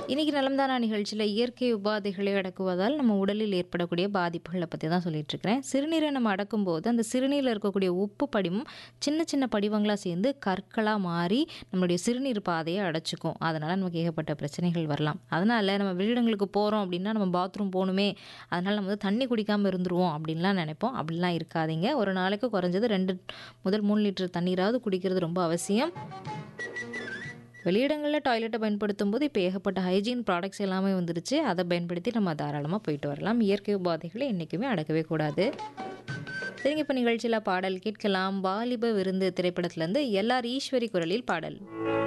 இன்னைக்கு நலம்தானா நிகழ்ச்சியில் இயற்கை உபாதைகளை அடக்குவதால் நம்ம உடலில் ஏற்படக்கூடிய பாதிப்புகளை பற்றி தான் சொல்லிட்டு இருக்கிறேன் சிறுநீரை நம்ம அடக்கும்போது அந்த சிறுநீரில் இருக்கக்கூடிய உப்பு படிமும் சின்ன சின்ன படிவங்களாக சேர்ந்து கற்களாக மாறி நம்மளுடைய சிறுநீர் பாதையை அடைச்சிக்கும் அதனால் நமக்கு ஏகப்பட்ட பிரச்சனைகள் வரலாம் அதனால் நம்ம வெளியிடங்களுக்கு போகிறோம் அப்படின்னா நம்ம பாத்ரூம் போகணுமே அதனால் நம்ம வந்து தண்ணி குடிக்காமல் இருந்துருவோம் அப்படின்லாம் நினைப்போம் அப்படிலாம் இருக்காதீங்க ஒரு நாளைக்கு குறைஞ்சது ரெண்டு முதல் மூணு லிட்டர் தண்ணீராவது குடிக்கிறது ரொம்ப அவசியம் வெளியிடங்களில் டாய்லெட்டை பயன்படுத்தும் போது இப்போ ஏகப்பட்ட ஹைஜீன் ப்ராடக்ட்ஸ் எல்லாமே வந்துருச்சு அதை பயன்படுத்தி நம்ம தாராளமாக போயிட்டு வரலாம் இயற்கை உபாதைகளை என்றைக்குமே அடக்கவே கூடாது சரிங்க இப்போ நிகழ்ச்சியில் பாடல் கேட்கலாம் வாலிப விருந்து திரைப்படத்துலேருந்து எல்லார் ஈஸ்வரி குரலில் பாடல்